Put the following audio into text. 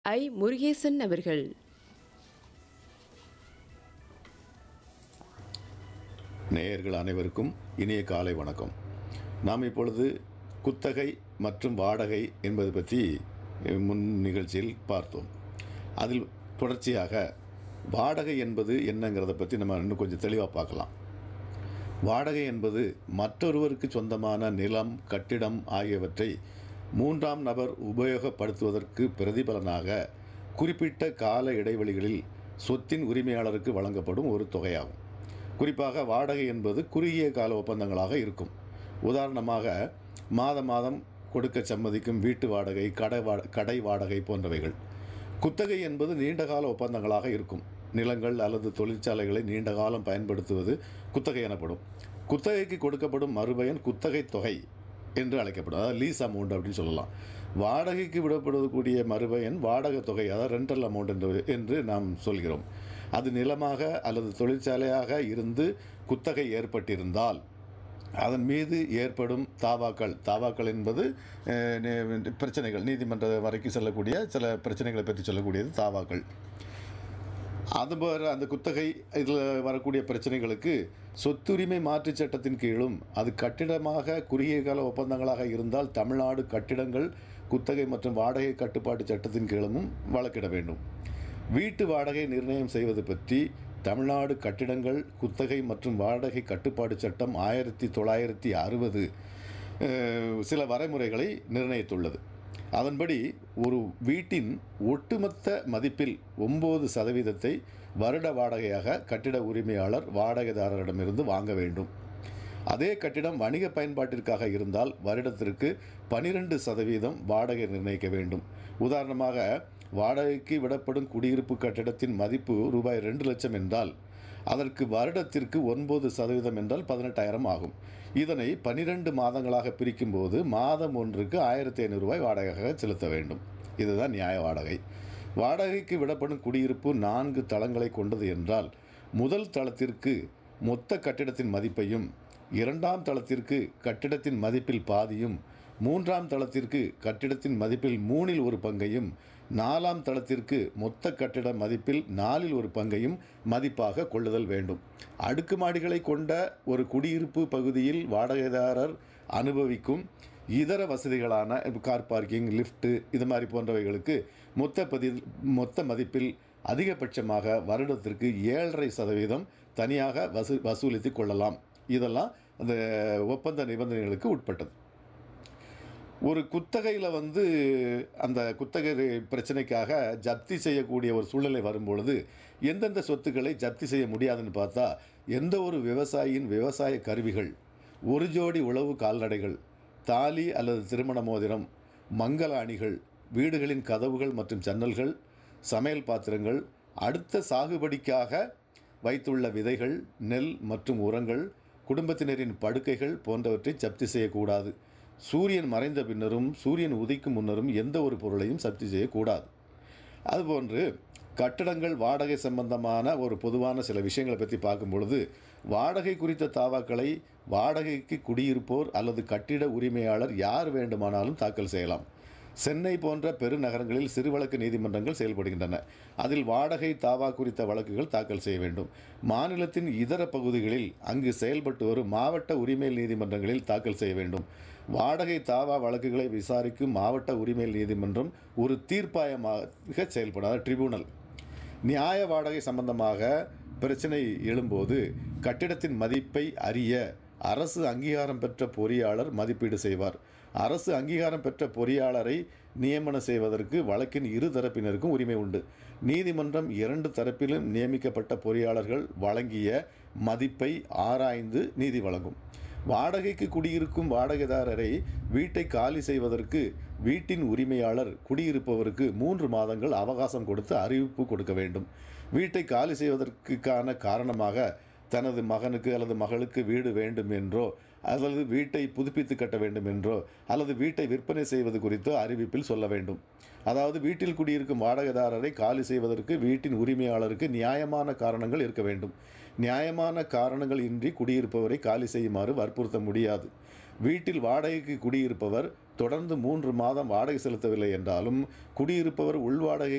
ஐ முருகேசன் அவர்கள் நேயர்கள் அனைவருக்கும் இனிய காலை வணக்கம் நாம் இப்பொழுது குத்தகை மற்றும் வாடகை என்பது பற்றி அஹ், முன் நிகழ்ச்சியில் பார்த்தோம் அதில் தொடர்ச்சியாக வாடகை என்பது என்னங்கிறத பற்றி நம்ம இன்னும் கொஞ்சம் தெளிவாக பார்க்கலாம் வாடகை என்பது மற்றொருவருக்கு சொந்தமான நிலம் கட்டிடம் ஆகியவற்றை மூன்றாம் நபர் உபயோகப்படுத்துவதற்கு பிரதிபலனாக குறிப்பிட்ட கால இடைவெளிகளில் சொத்தின் உரிமையாளருக்கு வழங்கப்படும் ஒரு தொகையாகும் குறிப்பாக வாடகை என்பது குறுகிய கால ஒப்பந்தங்களாக இருக்கும் உதாரணமாக மாத மாதம் கொடுக்க சம்மதிக்கும் வீட்டு வாடகை கடை வா கடை வாடகை போன்றவைகள் குத்தகை என்பது நீண்டகால ஒப்பந்தங்களாக இருக்கும் நிலங்கள் அல்லது தொழிற்சாலைகளை நீண்ட காலம் பயன்படுத்துவது குத்தகை எனப்படும் குத்தகைக்கு கொடுக்கப்படும் மறுபயன் குத்தகை தொகை என்று அழைக்கப்படும் அதாவது லீஸ் அமௌண்ட் அப்படின்னு சொல்லலாம் வாடகைக்கு விடப்படக்கூடிய மறுபயன் வாடகை தொகை அதாவது ரெண்டல் அமௌண்ட் என்று என்று நாம் சொல்கிறோம் அது நிலமாக அல்லது தொழிற்சாலையாக இருந்து குத்தகை ஏற்பட்டிருந்தால் அதன் மீது ஏற்படும் தாவாக்கள் தாவாக்கள் என்பது அஹ், நே- பிரச்சனைகள் நீதிமன்ற வரைக்கும் செல்லக்கூடிய சில பிரச்சனைகளை பற்றி சொல்லக்கூடியது தாவாக்கள் அதுபோல அந்த குத்தகை இதில் வரக்கூடிய பிரச்சனைகளுக்கு சொத்துரிமை மாற்றுச் சட்டத்தின் கீழும் அது கட்டிடமாக குறுகிய கால ஒப்பந்தங்களாக இருந்தால் தமிழ்நாடு கட்டிடங்கள் குத்தகை மற்றும் வாடகை கட்டுப்பாட்டு சட்டத்தின் கீழும் வழக்கிட வேண்டும் வீட்டு வாடகை நிர்ணயம் செய்வது பற்றி தமிழ்நாடு கட்டிடங்கள் குத்தகை மற்றும் வாடகை கட்டுப்பாடு சட்டம் ஆயிரத்தி தொள்ளாயிரத்தி அறுபது சில வரைமுறைகளை நிர்ணயித்துள்ளது அதன்படி ஒரு வீட்டின் ஒட்டுமொத்த மதிப்பில் ஒம்பது சதவீதத்தை வருட வாடகையாக கட்டிட உரிமையாளர் வாடகைதாரரிடமிருந்து வாங்க வேண்டும் அதே கட்டிடம் வணிக பயன்பாட்டிற்காக இருந்தால் வருடத்திற்கு பனிரெண்டு சதவீதம் வாடகை நிர்ணயிக்க வேண்டும் உதாரணமாக வாடகைக்கு விடப்படும் குடியிருப்பு கட்டிடத்தின் மதிப்பு ரூபாய் ரெண்டு லட்சம் என்றால் அதற்கு வருடத்திற்கு ஒன்பது சதவீதம் என்றால் பதினெட்டாயிரம் ஆகும் இதனை பனிரெண்டு மாதங்களாக பிரிக்கும்போது மாதம் ஒன்றுக்கு ஆயிரத்தி ஐநூறு ரூபாய் வாடகையாக செலுத்த வேண்டும் இதுதான் நியாய வாடகை வாடகைக்கு விடப்படும் குடியிருப்பு நான்கு தளங்களை கொண்டது என்றால் முதல் தளத்திற்கு மொத்த கட்டிடத்தின் மதிப்பையும் இரண்டாம் தளத்திற்கு கட்டிடத்தின் மதிப்பில் பாதியும் மூன்றாம் தளத்திற்கு கட்டிடத்தின் மதிப்பில் மூணில் ஒரு பங்கையும் நாலாம் தளத்திற்கு மொத்த கட்டிட மதிப்பில் நாலில் ஒரு பங்கையும் மதிப்பாக கொள்ளுதல் வேண்டும் அடுக்குமாடிகளை கொண்ட ஒரு குடியிருப்பு பகுதியில் வாடகைதாரர் அனுபவிக்கும் இதர வசதிகளான கார் பார்க்கிங் லிஃப்ட்டு இது மாதிரி போன்றவைகளுக்கு மொத்த பதி மொத்த மதிப்பில் அதிகபட்சமாக வருடத்திற்கு ஏழரை சதவீதம் தனியாக வசூ வசூலித்து கொள்ளலாம் இதெல்லாம் அந்த ஒப்பந்த நிபந்தனைகளுக்கு உட்பட்டது ஒரு குத்தகையில் வந்து அந்த குத்தகை பிரச்சனைக்காக ஜப்தி செய்யக்கூடிய ஒரு சூழ்நிலை வரும்பொழுது எந்தெந்த சொத்துக்களை ஜப்தி செய்ய முடியாதுன்னு பார்த்தா எந்த ஒரு விவசாயியின் விவசாய கருவிகள் ஒரு ஜோடி உழவு கால்நடைகள் தாலி அல்லது திருமண மோதிரம் மங்கள அணிகள் வீடுகளின் கதவுகள் மற்றும் ஜன்னல்கள் சமையல் பாத்திரங்கள் அடுத்த சாகுபடிக்காக வைத்துள்ள விதைகள் நெல் மற்றும் உரங்கள் குடும்பத்தினரின் படுக்கைகள் போன்றவற்றை ஜப்தி செய்யக்கூடாது சூரியன் மறைந்த பின்னரும் சூரியன் உதிக்கும் முன்னரும் எந்த ஒரு பொருளையும் ஜப்தி செய்யக்கூடாது அதுபோன்று கட்டடங்கள் வாடகை சம்பந்தமான ஒரு பொதுவான சில விஷயங்களை பற்றி பார்க்கும் பொழுது வாடகை குறித்த தாவாக்களை வாடகைக்கு குடியிருப்போர் அல்லது கட்டிட உரிமையாளர் யார் வேண்டுமானாலும் தாக்கல் செய்யலாம் சென்னை போன்ற பெருநகரங்களில் சிறு வழக்கு நீதிமன்றங்கள் செயல்படுகின்றன அதில் வாடகை தாவா குறித்த வழக்குகள் தாக்கல் செய்ய வேண்டும் மாநிலத்தின் இதர பகுதிகளில் அங்கு செயல்பட்டு வரும் மாவட்ட உரிமையல் நீதிமன்றங்களில் தாக்கல் செய்ய வேண்டும் வாடகை தாவா வழக்குகளை விசாரிக்கும் மாவட்ட உரிமையல் நீதிமன்றம் ஒரு தீர்ப்பாயமாக செயல்படாத ட்ரிபியூனல் நியாய வாடகை சம்பந்தமாக பிரச்சனை எழும்போது கட்டிடத்தின் மதிப்பை அறிய அரசு அங்கீகாரம் பெற்ற பொறியாளர் மதிப்பீடு செய்வார் அரசு அங்கீகாரம் பெற்ற பொறியாளரை நியமனம் செய்வதற்கு வழக்கின் இரு தரப்பினருக்கும் உரிமை உண்டு நீதிமன்றம் இரண்டு தரப்பிலும் நியமிக்கப்பட்ட பொறியாளர்கள் வழங்கிய மதிப்பை ஆராய்ந்து நீதி வழங்கும் வாடகைக்கு குடியிருக்கும் வாடகைதாரரை வீட்டை காலி செய்வதற்கு வீட்டின் உரிமையாளர் குடியிருப்பவருக்கு மூன்று மாதங்கள் அவகாசம் கொடுத்து அறிவிப்பு கொடுக்க வேண்டும் வீட்டை காலி செய்வதற்கான காரணமாக தனது மகனுக்கு அல்லது மகளுக்கு வீடு வேண்டும் என்றோ அல்லது வீட்டை புதுப்பித்து கட்ட வேண்டும் என்றோ அல்லது வீட்டை விற்பனை செய்வது குறித்தோ அறிவிப்பில் சொல்ல வேண்டும் அதாவது வீட்டில் குடியிருக்கும் வாடகைதாரரை காலி செய்வதற்கு வீட்டின் உரிமையாளருக்கு நியாயமான காரணங்கள் இருக்க வேண்டும் நியாயமான காரணங்கள் இன்றி குடியிருப்பவரை காலி செய்யுமாறு வற்புறுத்த முடியாது வீட்டில் வாடகைக்கு குடியிருப்பவர் தொடர்ந்து மூன்று மாதம் வாடகை செலுத்தவில்லை என்றாலும் குடியிருப்பவர் உள்வாடகை